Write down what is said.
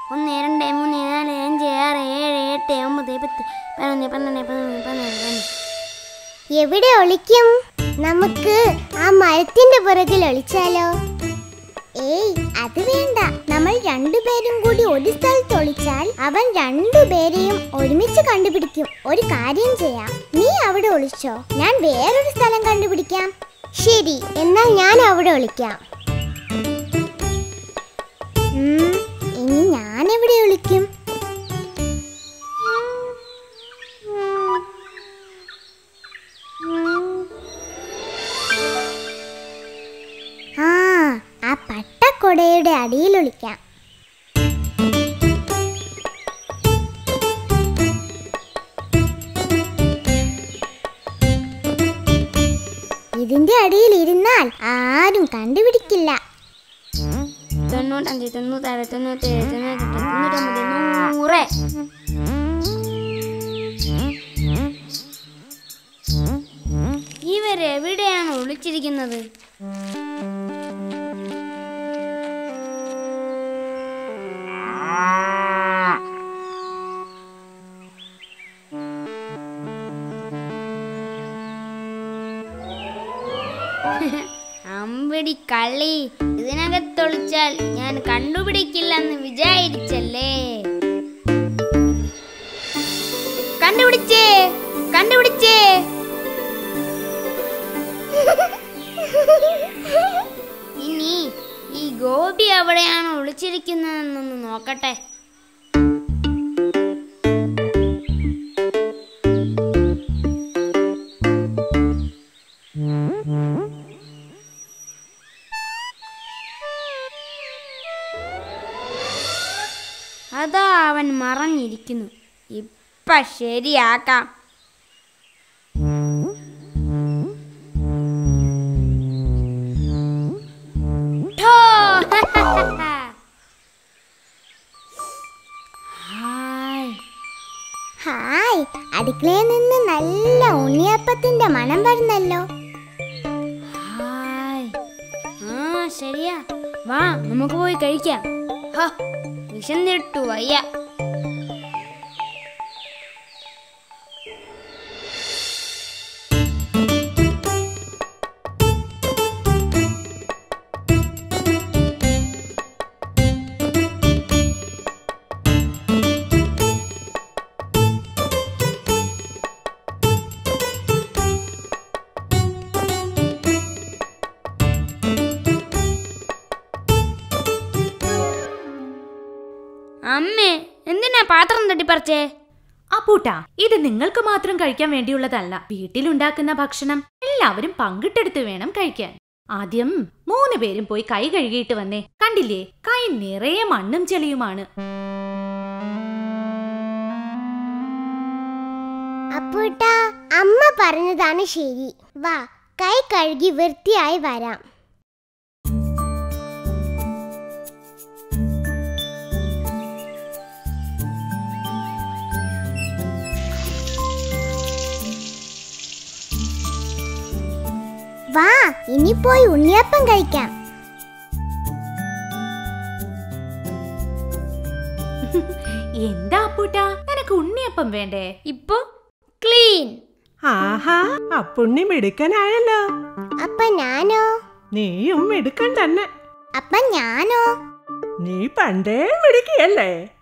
ഒന്ന് രണ്ട് മൂന്ന് നാല് അഞ്ച് ആറ് ഏഴ് എട്ട് ഒമ്പത് പത്ത് പതിനൊന്ന് പന്ത്രണ്ട് പതിമൂന്ന് പതിനാല് പതിനഞ്ച് എവിടെ ഒളിക്കും നമുക്ക് ആ മരത്തിന്റെ പുറകിൽ ഒളിച്ചാലോ ഏയ് അത് വേണ്ട നമ്മൾ രണ്ടുപേരും കൂടി ഒരു സ്ഥലത്ത് ഒളിച്ചാൽ അവൻ രണ്ടുപേരെയും ഒരുമിച്ച് കണ്ടുപിടിക്കും ഒരു കാര്യം ചെയ്യാം നീ അവിടെ ഒളിച്ചോ ഞാൻ വേറൊരു സ്ഥലം കണ്ടുപിടിക്കാം ശരി എന്നാൽ ഞാൻ അവിടെ ഒളിക്കാം ഉം, ഇനി ഞാൻ എവിടെ ഒളിക്കും ആ ആ പട്ടക്കൊടയുടെ അടിയിൽ ഒളിക്കാം ഇതിന്റെ അടിയിൽ ഇരുന്നാൽ ആരും കണ്ടുപിടിക്കില്ല തൊണ്ണൂറ്റഞ്ച് തൊണ്ണൂറ്റാറ് തൊണ്ണൂറ്റേഴ് തൊണ്ണൂറ്റെട്ട് തൊണ്ണൂറ്റൊമ്പത് നൂറ് ഇവരെവിടെയാണ് ഒളിച്ചിരിക്കുന്നത് അമ്പടി കള്ളി ഇതിനകത്തൊളിച്ചാൽ ഞാൻ കണ്ടുപിടിക്കില്ലെന്ന് വിചാരിച്ചല്ലേ കണ്ടുപിടിച്ചേ കണ്ടുപിടിച്ചേ ഇനി ഈ ഗോപി എവിടെയാണ് ഒളിച്ചിരിക്കുന്നതെന്നൊന്ന് നോക്കട്ടെ അതാ അവൻ മറഞ്ഞിരിക്കുന്നു ഇപ്പ ശരിയാക്കാം ഠോ! ഹായ് ഹായ് അടുക്കളയിൽ നിന്ന് നല്ല ഉണ്ണിയപ്പത്തിന്റെ മണം വരുന്നല്ലോ ഹായ് ആ ശരിയാ വാ നമുക്ക് പോയി കഴിക്കാം ഹ, വിശന്നിട്ടു വയ്യ അമ്മേ എന്തിനാ പാത്രം തട്ടിപ്പറിച്ചേ അപ്പൂട്ടാ ഇത് നിങ്ങൾക്ക് മാത്രം കഴിക്കാൻ വേണ്ടിയുള്ളതല്ല വീട്ടിലുണ്ടാക്കുന്ന ഭക്ഷണം എല്ലാവരും പങ്കിട്ടെടുത്ത് വേണം കഴിക്കാൻ ആദ്യം മൂന്ന് പേരും പോയി കൈ കഴുകിയിട്ട് വന്നേ കണ്ടില്ലേ കൈ നിറയെ മണ്ണും ചെളിയുമാണ് അപ്പൂട്ടാ അമ്മ പറഞ്ഞതാണ് ശരി വാ കൈ കഴുകി വൃത്തിയായി വരാം വാ ഇനി പോയി ഉണ്ണിയപ്പം കഴിക്കാം എന്താ അപ്പൂട്ടാ നിനക്ക് ഉണ്ണിയപ്പം വേണ്ടേ ഇപ്പൊ ക്ലീൻ ആഹാ അപ്പുണ്ണി മിടുക്കനായല്ലോ അപ്പ ഞാനോ നീയും മിടുക്കൻ തന്നെ അപ്പ ഞാനോ നീ പണ്ടേ മിടുക്കിയല്ലേ